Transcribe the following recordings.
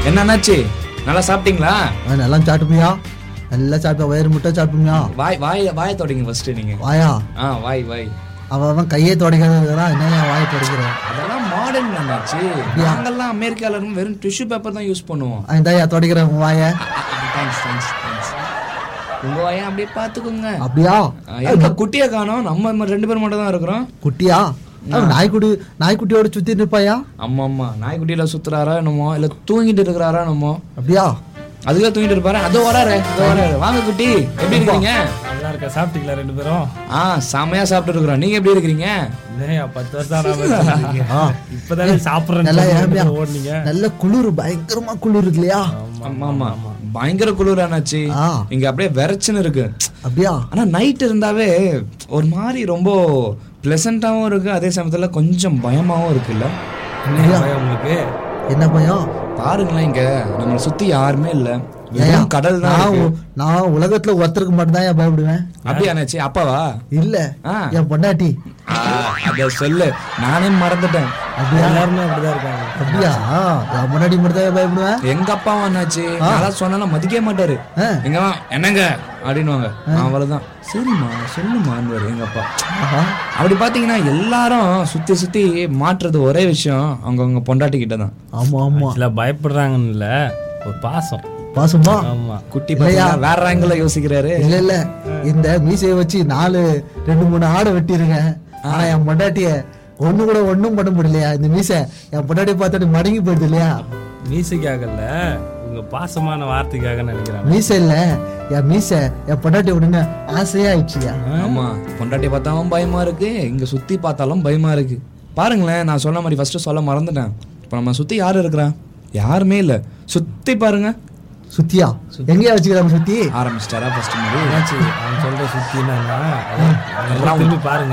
என்னன்னாச்சு நல்லா சாப்பிட்டீங்களா ஆ, நல்லா சாப்பிட்டுமியா நல்லா சாப்பிட்டா வயிறு முட்டை சாப்பிட்டுமியா வாய் வாய் வாயை தொடங்க ஃபர்ஸ்ட் நீங்க வாயா ஆ வாய் வாய் அவன் அவன் கையே தொடக்கிறான் என்ன வாயை தொடக்கிறேன் அதெல்லாம் மாடர்ன் அண்ணாச்சி நாங்கெல்லாம் அமெரிக்கால இருக்கும் வெறும் டிஷ்யூ பேப்பர் தான் யூஸ் பண்ணுவோம் இந்தாயா தொடக்கிறேன் உன் வாயை தேங்க்ஸ் தேங்க்ஸ் தேங்க்ஸ் உங்க வாயை அப்படியே பாத்துக்கோங்க அப்படியா ஆ, எங்க குட்டியை காணோம் நம்ம ம- ரெண்டு பேர் மட்டும் தான் இருக்கிறோம் குட்டியா அவன் நாய்க்குட்டி நாய்க்குட்டியோட சுத்தி நிற்பாயா ஆமா ஆமா நாய்க்குட்டியில சுத்துறாரா என்னமோ இல்ல தூங்கிட்டு இருக்கிறாரா என்னமோ அப்படியா அதுக்குள்ள தூங்கிட்டு இருப்பாரு அதோ வராரு அதோ வராரு வாங்க குட்டி எப்படி இருக்கீங்க நல்லா இருக்கா சாப்பிட்டீங்களா ரெண்டு பேரும் ஆ செமையா சாப்பிட்டு இருக்கிறோம் நீங்க எப்படி இருக்கிறீங்க இல்லையா பத்து வருஷம் ஆனாம ஆ. இப்பதானே நல்லா ஏமியா சாப்பிட்றேன் ஓடுனீங்க நல்ல குளிர் பயங்கரமா குளிர் இருக்கு இல்லையா ஆமா ஆமா பயங்கர குளிர் ஆனாச்சு ஆ இங்க அப்படியே விரைச்சுன்னு இருக்கு அப்படியா ஆனா நைட் இருந்தாவே ஒரு மாதிரி ரொம்ப பிளசண்டாவும் இருக்கு அதே சமயத்துல கொஞ்சம் பயமாவும் இருக்குல்ல என்ன பயம் உங்களுக்கு என்ன பயம் பாருங்களேன் இங்க நம்மளை சுத்தி யாருமே இல்ல ஏய்யா, வெறும் கடல் தான் நான் இருக்கு. உ- நான் உலகத்துல ஒருத்தருக்கு மட்டும்தான் ஏன் பயப்படுவேன் அப்படியா அண்ணாச்சி அப்பாவா இல்ல ஆ. என் பொண்டாட்டி ஆ, அத சொல்லு நானே மறந்துட்டேன் அப்படியா எல்லாருமே அப்படிதான் இருக்காங்க அப்படியா என் பொண்டாட்டி மட்டும் தான் பயப்படுவேன் எங்க அப்பாவும் அண்ணாச்சி நான் சொன்னா மதிக்கவே மாட்டாரு ஆ. எங்க என்னங்க அப்படின்னுவாங்க அவ்வளவுதான் சரிம்மா சொல்லுமான்னு எங்க அப்பா ஆஹா. அப்படி பாத்தீங்கன்னா எல்லாரும் சுத்தி சுத்தி மாற்றுறது ஒரே விஷயம் அவங்க அவங்க பொண்டாட்டி கிட்ட தான் ஆமா ஆமா சில பயப்படுறாங்கன்னு இல்ல ஒரு பாசம் பாசமா ஆமா குட்டி பாத்தீங்கன்னா வேற ஆங்கில யோசிக்கிறாரு இல்ல இல்ல இந்த மீசையை வச்சு நாலு ரெண்டு மூணு ஆடை வெட்டிருங்க ஆனா என் பொண்டாட்டிய ஒண்ணு கூட ஒண்ணும் பண்ண முடியலையா இந்த மீசை என் பொண்டாட்டிய பார்த்துட்டு மடங்கி போயிடுது இல்லையா மீசைக்காகல உங்க பாசமான வார்த்தைக்காக நினைக்கிறாங்க மீசை இல்ல என் மீசை என் பொண்டாட்டி உடனே ஆசையா ஆயிடுச்சுயா ஆமா பொண்டாட்டி பார்த்தாலும் பயமா இருக்கு இங்க சுத்தி பார்த்தாலும் பயமா இருக்கு பாருங்களேன் நான் சொன்ன மாதிரி ஃபர்ஸ்ட் சொல்ல மறந்துட்டேன் இப்ப நம்ம சுத்தி யாரு இருக்கிறா யாருமே இல்ல சுத்தி பாருங்க சுத்தியா எங்கேயா வச்சுக்கிறாங்க சுத்தி ஆரம்பிச்சிட்டாரா ஃபர்ஸ்ட் மாதிரி என்னாச்சு அவன் சொல்ற சுத்தி என்னன்னா எல்லாம் திரும்பி பாருங்க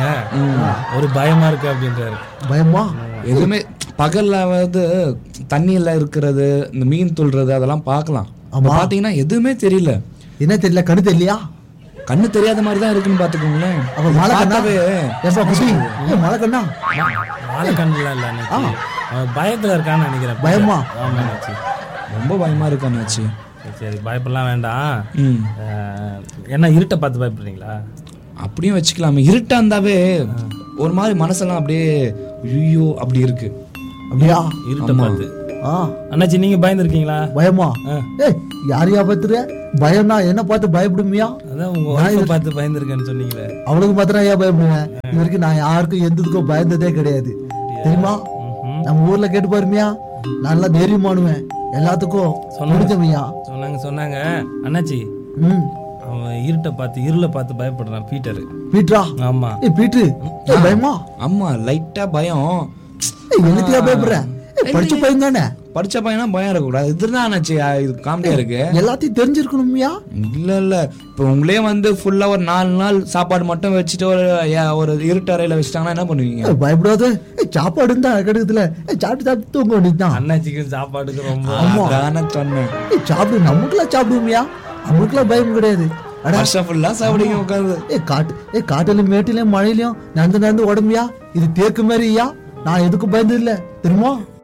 ஒரு பயமா இருக்கு அப்படின்றாரு பயமா எதுவுமே பகல்ல வந்து தண்ணியில இருக்கிறது இந்த மீன் துள்றது அதெல்லாம் பார்க்கலாம் அப்ப பாத்தீங்கன்னா எதுவுமே தெரியல என்ன தெரியல கண்ணு தெரியலையா கண்ணு தெரியாத மாதிரி தான் இருக்குன்னு பாத்துக்கோங்களேன் அப்ப மழை கண்ணா பார்த்தாவே எப்பா குட்டி ஏய், மழை கண்ணா வாழை கண்ணுலாம் இல்ல அன்னைக்கு அவன் பயத்துல இருக்கான்னு நினைக்கிறேன் பயமா? ஆமா அண்ணாச்சி ரொம்ப பயமா இருக்கு அண்ணாச்சி சரி, சரி பயப்படலாம் வேண்டாம் ம் அஹ், என்ன இருட்டை பார்த்து பயப்படுறீங்களா அப்படியும் வச்சுக்கலாமே இருட்டா இருந்தாவே ஒரு மாதிரி மனசெல்லாம் அப்படியே ஐயோ அப்படி இருக்கு அப்படியா இருட்டை பார்த்து ஆ அண்ணாச்சி நீங்க பயந்துருக்கீங்களா பயமா ஏய் யாரையா பார்த்துரு பயம்னா என்ன பார்த்து பயப்படுமியா அதான் உங்க ஒய்ஃபை பார்த்து பயந்துருக்கேன்னு சொன்னீங்களே அவளுக்கு மாத்திரம் ஏன் பயப்படுவேன் இது வரைக்கும் நான் யாருக்கும் எந்ததுக்கும் பயந்ததே கிடையாது தெரியுமா நம்ம ஊர்ல கேட்டு பாருமியா நல்லா தைரியமானுவேன் எல்லாத்துக்கும் முடிஞ்சமையா சொன்னாங்க சொன்னாங்க அண்ணாச்சி ம் அவன் இருட்டை பார்த்து இருளை பார்த்து பயப்படுறான் பீட்டர் பீட்ரா ஆமா ஏய் பீட்ரு ஏய் பயமா ஆமா லைட்டா பயம் ஏய் என்னத்தையா பயப்படுற ஏய் படிச்ச பையன் தானே படிச்ச பையனா பயம் இருக்கக்கூடாது இதுதான் அண்ணாச்சி இது காமெடியா இருக்கு எல்லாத்தையும் தெரிஞ்சிருக்கணும்யா இல்ல இல்ல இப்போ உங்களே வந்து ஃபுல்லா ஒரு நாலு நாள் சாப்பாடு மட்டும் வச்சுட்டு ஒரு ஏ- ஒரு இருட்டு அறையில வச்சுட்டாங்கன்னா என்ன பண்ணுவீங்க ஏய், பயப்படாத ஏய் சாப்பாடு இருந்தா கெடுக்குதுல ஏய் சாப்பிட்டு சாப்பிட்டு தூங்க வேண்டியதுதான் அண்ணாச்சிக்கு சாப்பாடுக்கு ரொம்ப அதானே சொன்னேன் ஏய் சாப்பிடு நமக்குலாம் சாப்பிடுவோம்யா அவங்களுக்குலாம் பயம் கிடையாது அட வருஷம் ஃபுல்லா சாப்பிடுங்க உட்காந்து ஏ காட்டு ஏ காட்டுல மேட்டிலையும் மழையிலையும் நடந்து நடந்து உடம்பியா இது தேக்கு மாதிரியா நான் எதுக்கும் பயந்தது இல்ல தெரியுமா